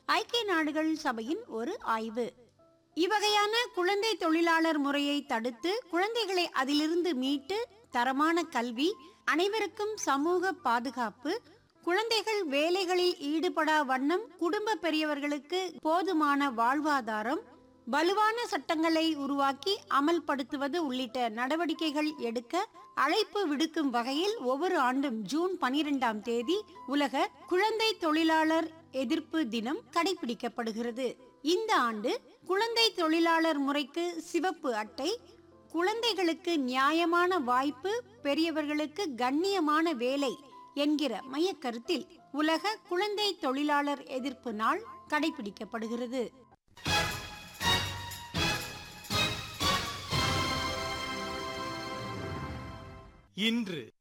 ஐக்கிய நாடுகள் சபையின் ஒரு ஆய்வு இவ்வகையான குழந்தை தொழிலாளர் முறையை தடுத்து குழந்தைகளை அதிலிருந்து மீட்டு தரமான கல்வி அனைவருக்கும் சமூக பாதுகாப்பு குழந்தைகள் வேலைகளில் ஈடுபடா வண்ணம் குடும்ப பெரியவர்களுக்கு போதுமான வாழ்வாதாரம் வலுவான சட்டங்களை உருவாக்கி அமல்படுத்துவது உள்ளிட்ட நடவடிக்கைகள் எடுக்க அழைப்பு விடுக்கும் வகையில் ஒவ்வொரு ஆண்டும் ஜூன் பனிரெண்டாம் தேதி உலக குழந்தை தொழிலாளர் எதிர்ப்பு தினம் கடைபிடிக்கப்படுகிறது இந்த ஆண்டு குழந்தை தொழிலாளர் முறைக்கு சிவப்பு அட்டை குழந்தைகளுக்கு நியாயமான வாய்ப்பு பெரியவர்களுக்கு கண்ணியமான வேலை என்கிற மையக்கருத்தில் உலக குழந்தை தொழிலாளர் எதிர்ப்பு நாள் கடைபிடிக்கப்படுகிறது இன்று